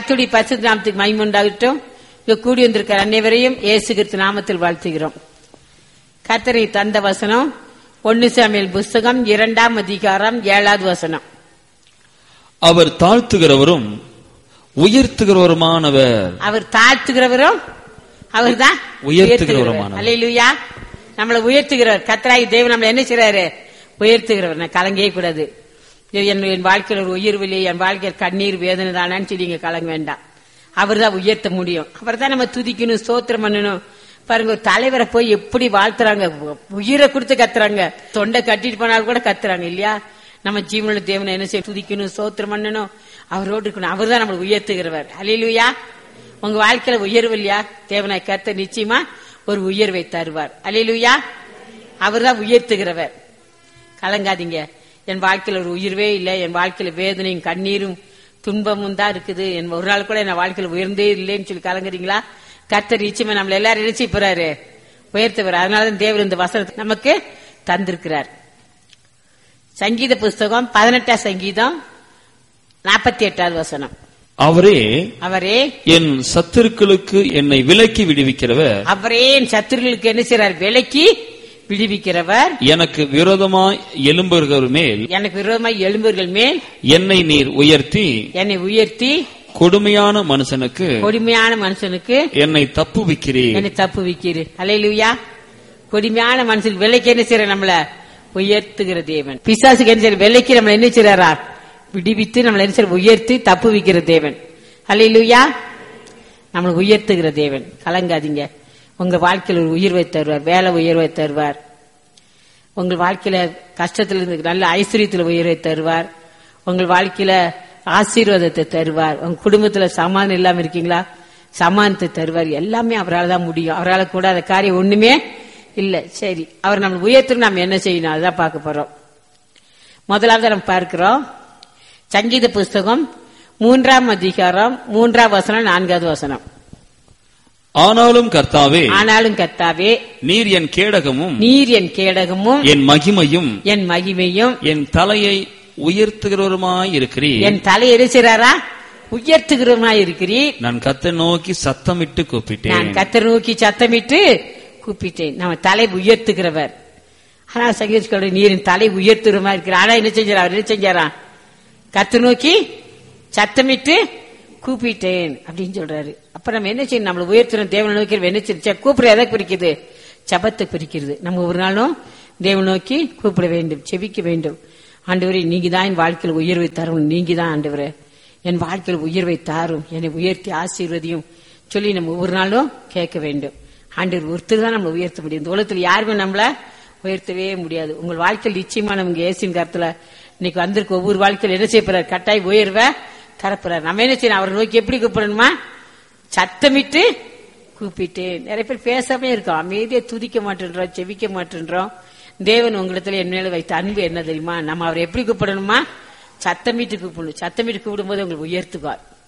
கத்துடி பரிசுத்த நாமத்துக்கு மகிமை உண்டாகட்டும் இங்க கூடி வந்திருக்கிற அனைவரையும் இயேசு கிறிஸ்து நாமத்தில் வாழ்த்துகிறோம் கத்தரை தந்த வசனம் ஒன்னு சாமியல் புஸ்தகம் இரண்டாம் அதிகாரம் ஏழாவது வசனம் அவர் தாழ்த்துகிறவரும் உயர்த்துகிறவருமானவர் அவர் தாழ்த்துகிறவரும் அவர்தான் உயர்த்துகிறவருமானவர். அல்லேலூயா நம்மளை உயர்த்துகிறவர் கத்தராகி தேவன் நம்மளை என்ன செய்றாரு உயர்த்துகிறவர் நான் கலங்கவே கூடாது இது என் என் வாழ்க்கையில் ஒரு உயர்வில்லை என் வாழ்க்கையில் கண்ணீர் வேதனை தானான்னு சொல்லி நீங்க கலங்க வேண்டாம் அவர் தான் உயர்த்த முடியும் அவர் தான் நம்ம துதிக்கணும் ஸ்தோத்திரம் பண்ணணும் பாருங்க ஒரு தலைவரை போய் எப்படி வாழ்த்துறாங்க உயிரை கொடுத்து கத்துறாங்க தொண்டை கட்டிட்டு போனாலும் கூட கத்துறாங்க இல்லையா நம்ம ஜீவனுள்ள தேவனை என்ன செய்ய துதிக்கணும் ஸ்தோத்திரம் பண்ணணும் அவரோடு இருக்கணும் அவர் தான் நம்மளை உயர்த்துகிறவர் அலையிலுயா உங்க வாழ்க்கையில உயர்வு இல்லையா தேவனை கத்த நிச்சயமா ஒரு உயர்வை தருவார் அலையிலுயா அவர் தான் உயர்த்துகிறவர் கலங்காதீங்க என் வாழ்க்கையில ஒரு உயிர்வே இல்லை என் வாழ்க்கையில வேதனையும் கண்ணீரும் துன்பமும் தான் இருக்குது என் ஒரு நாள் கூட என் வாழ்க்கையில உயர்ந்தே இல்லைன்னு சொல்லி கலங்குறீங்களா கர்த்தர் நிச்சயமா நம்மள எல்லாரும் நினைச்சு போறாரு உயர்த்துவார் அதனாலதான் தேவர் இந்த வசனத்தை நமக்கு தந்திருக்கிறார் சங்கீத புஸ்தகம் பதினெட்டாம் சங்கீதம் நாற்பத்தி எட்டாவது வசனம் அவரே அவரே என் சத்துருக்களுக்கு என்னை விலக்கி விடுவிக்கிறவர் அவரே என் சத்துருகளுக்கு என்ன செய்றார் விலைக்கு விடுவிக்கிறவர் எனக்கு விரோதமாய் எழும்புகிறவர் மேல் எனக்கு விரோதமாய் எழும்புகள் மேல் என்னை நீர் உயர்த்தி என்னை உயர்த்தி கொடுமையான மனுஷனுக்கு கொடுமையான மனுஷனுக்கு என்னை தப்புவிக்கிறீர் என்னை தப்பு வைக்கிறீர் அலையிலுயா கொடுமையான மனுஷனுக்கு விலைக்கு என்ன செய்யற நம்மள உயர்த்துகிற தேவன் பிசாசுக்கு என்ன செய்யற விலைக்கு நம்மள என்ன செய்யறாரா விடுவித்து நம்மள என்ன செய்யற உயர்த்தி தப்பு வைக்கிற தேவன் அலையிலுயா நம்மளை உயர்த்துகிற தேவன் கலங்காதீங்க உங்க வாழ்க்கையில் ஒரு உயர்வை தருவார் வேலை உயர்வை தருவார் உங்கள் வாழ்க்கையில கஷ்டத்துல இருந்து நல்ல ஐஸ்வர்யத்துல உயர்வை தருவார் உங்கள் வாழ்க்கையில ஆசீர்வாதத்தை தருவார் உங்க குடும்பத்துல சமாதானம் இல்லாம இருக்கீங்களா சமாதானத்தை தருவார் எல்லாமே அவரால் தான் முடியும் அவரால் கூடாத காரியம் ஒண்ணுமே இல்ல சரி அவர் நம்ம உயர்த்து நம்ம என்ன செய்யணும் அதுதான் பார்க்க போறோம் முதலாவது நம்ம பார்க்கிறோம் சங்கீத புஸ்தகம் மூன்றாம் அதிகாரம் மூன்றாம் வசனம் நான்காவது வசனம் ஆனாலும் கர்த்தாவே ஆனாலும் கர்த்தாவே நீர் என் கேடகமும் நீர் என் கேடகமும் என் மகிமையும் என் மகிமையும் என் தலையை உயர்த்துகிறவருமாய் இருக்கிறீர் என் தலை எரிசிறாரா உயர்த்துகிறவனா இருக்கிறீர் நான் கத்தை நோக்கி சத்தமிட்டு நான் கூப்பிட்டேன் கத்தர் நோக்கி சத்தமிட்டு கூப்பிட்டேன் நம்ம தலை உயர்த்துகிறவர் ஆனா சங்கீத நீரின் தலை உயர்த்துகிறமா இருக்கிறார் ஆனா என்ன செஞ்சாரா அவர் என்ன செஞ்சாரா கத்து நோக்கி சத்தமிட்டு கூப்பிட்டேன் அப்படின்னு சொல்றாரு அப்ப நம்ம என்ன செய்யணும் நம்மள உயர்த்துறோம் தேவனை நோக்கி நம்ம என்ன செய்யணும் கூப்பிட எதை குறிக்குது ஜபத்தை குறிக்கிறது நம்ம ஒரு நாளும் தேவனை நோக்கி கூப்பிட வேண்டும் செபிக்க வேண்டும் ஆண்டவரே நீங்க தான் என் வாழ்க்கையில் உயர்வை தரும் நீங்க தான் ஆண்டவரே என் வாழ்க்கையில் உயர்வை தாரும் என்னை உயர்த்தி ஆசீர்வதியும் சொல்லி நம்ம ஒவ்வொரு நாளும் கேட்க வேண்டும் ஆண்டவர் ஒருத்தர் தான் நம்மளை உயர்த்த முடியும் இந்த உலகத்தில் யாருமே நம்மள உயர்த்தவே முடியாது உங்கள் வாழ்க்கையில் நிச்சயமா நமக்கு ஏசின் கருத்துல இன்னைக்கு வந்திருக்க ஒவ்வொரு வாழ்க்கையில் என்ன செய்ய போறார் கட்டாய் உயர்வை தரப்போறார் நம்ம என்ன செய்யணும் அவரை நோக்கி எப்படி கூப்பிடணுமா சத்தமிட்டு கூப்பிட்டு நிறைய பேர் பேசாம இருக்கோம் அமைதியை துதிக்க மாட்டேன்றோம் செவிக்க மாட்டேன்றோம் தேவன் உங்களிடத்துல என் மேல வைத்த அன்பு என்ன தெரியுமா நம்ம அவரை எப்படி கூப்பிடணுமா சத்தமிட்டு கூப்பிடணும் சத்தமிட்டு கூப்பிடும்போது உங்களுக்கு உயர்த்துவார்